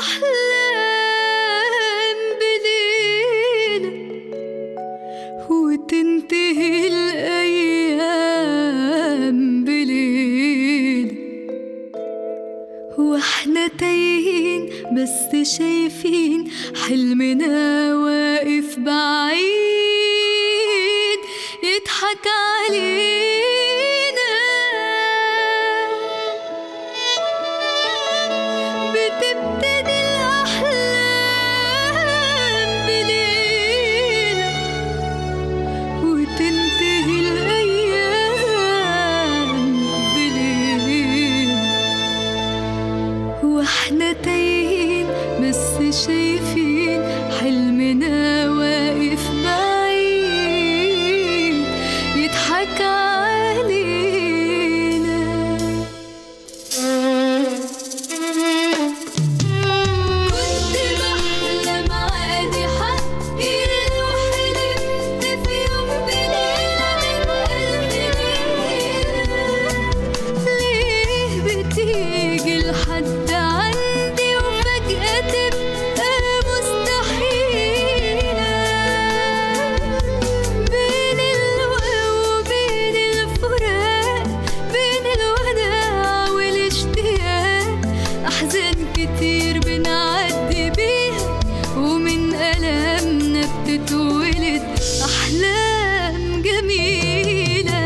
الأحلام بليلة وتنتهي الأيام بليلة واحنا تايهين بس شايفين حلمنا واقف بعيد يضحك علينا بتبتدي الأحلام بليلة وتنتهي الأيام بليلة واحنا تايهين بس شايفين حلمنا واقف بعيد يضحك علينا كنت بحلم عادي حقي لو حلمت في يوم بليلة من ألف ليلة ليه بتيجي لحد عندي وفجأة تبقى مستحيلة بين اللقا وبين الفراق بين الوداع والاشتياق أحزان كتير بنعدي بيها ومن ألمنا بتتولد أحلام جميلة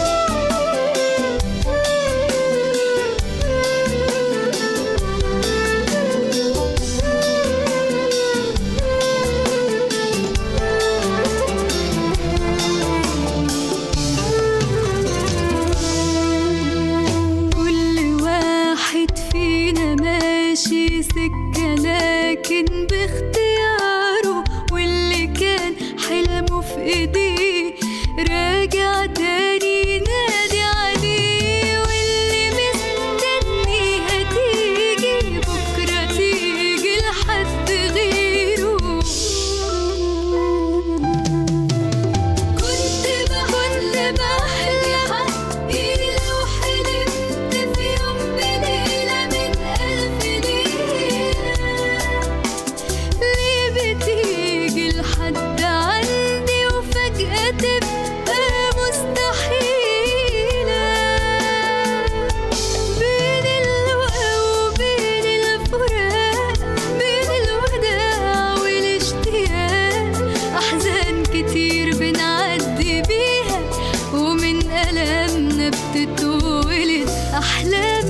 كل واحد فينا ماشي سكة لكن باختياره واللي كان حلمه في ايديه راجع تاني ينادي عليه واللي مستنيها تيجي بكرة تيجي لحد غيره كنت بحلم بحلي حقي لو حلمت في يوم بليلة من ألف ليلة ليه بتيجي لحد عندي وفجأة تبقى مستحيلة بين اللقا وبين الفراق بين الوداع والاشتياق أحزان كتير بنعدي بيها ومن ألمنا بتتولد أحلام